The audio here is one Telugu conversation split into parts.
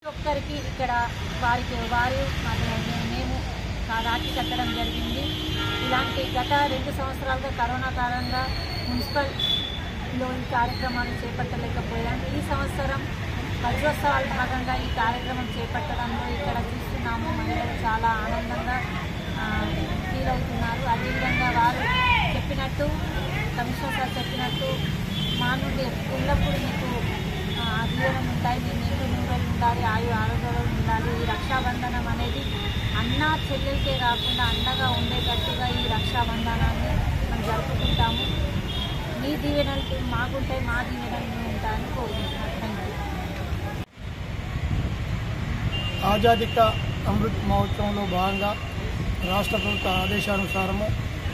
ఒక్కరికి ఇక్కడ వారికి వారు మరి మేము ఆ రాఖీ కట్టడం జరిగింది ఇలాంటి గత రెండు సంవత్సరాలుగా కరోనా కారణంగా మున్సిపల్లో ఈ కార్యక్రమాలు చేపట్టలేకపోయాం ఈ సంవత్సరం వజ్రోత్సవాల భాగంగా ఈ కార్యక్రమం చేపట్టడంలో ఇక్కడ చూస్తున్నాము మహిళలు చాలా ఆనందంగా ఆ, ఫీల్ అవుతున్నారు అదేవిధంగా వారు చెప్పినట్టు కమిషనర్ సార్ చెప్పినట్టు మా నుండి ఎల్లప్పుడూ మీకు ఆ, దీవెనలు ఉంటాయి మీ నిండు నూరలు ఉండాలి ఆయు ఆరోగ్యాలు ఉండాలి ఈ రక్షాబంధనం అనేది అన్న చెల్లెలకే కాకుండా అండగా ఉండేటట్టుగా ఈ రక్షాబంధనాన్ని మనం జరుపుకుంటాము మీ దీవెనలు మాకుంటాయి మా దీవెనలు మేము ఉంటాయని కోరుకుంటున్నాను థ్యాంక్ యూ ఆజాదీ కా అమృత్ మహోత్సవంలో భాగంగా రాష్ట్ర ప్రభుత్వ ఆదేశానుసారము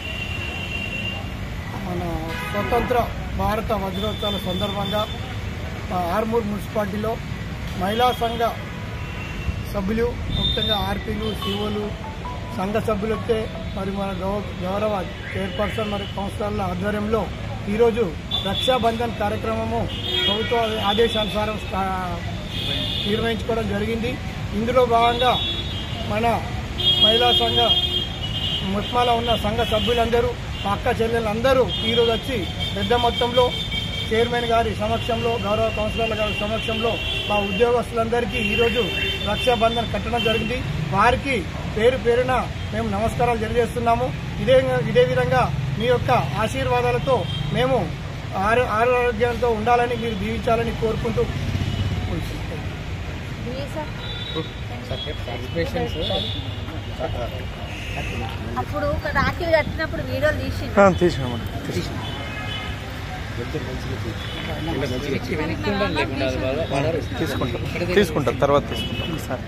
మన స్వతంత్ర భారత వజ్రోత్సవాల సందర్భంగా మా ఆర్మూర్ మున్సిపాలిటీలో మహిళా సంఘ సభ్యులు ముఖ్యంగా ఆర్పీలు సిఓలు సంఘ సభ్యులకే మరి మన గౌ- గౌరవ చైర్పర్సన్ మరియు కౌన్సిలర్ల ఆధ్వర్యంలో ఈరోజు రక్షాబంధన్ కార్యక్రమము ప్రభుత్వ ఆదేశానుసారం స్టా- నిర్వహించుకోవడం జరిగింది ఇందులో భాగంగా మన మహిళా సంఘ ముస్మాలో ఉన్న సంఘ సభ్యులందరూ మా అక్క చెల్లెలందరూ ఈరోజు వచ్చి పెద్ద మొత్తంలో చైర్మన్ గారి సమక్షంలో గౌరవ కౌన్సిలర్ల గారి సమక్షంలో మా ఉద్యోగస్తులందరికీ ఈరోజు రక్షాబంధన్ కట్టడం జరిగింది వారికి పేరు పేరున మేము నమస్కారాలు తెలియజేస్తున్నాము ఇదే ఇదే విధంగా మీ యొక్క ఆశీర్వాదాలతో మేము ఆరో ఆరోగ్యంతో ఉండాలని మీరు దీవించాలని కోరుకుంటూ ముగిస్తున్నాం. అప్పుడు ఒక రాఖీలు కట్టినప్పుడు వీడియోలు తీసి తీసుకుంటాం తీసుకుంటాం తర్వాత తీసుకుంటాం సరే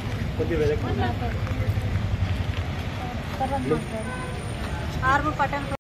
ఆర్మూర్ పట్టణ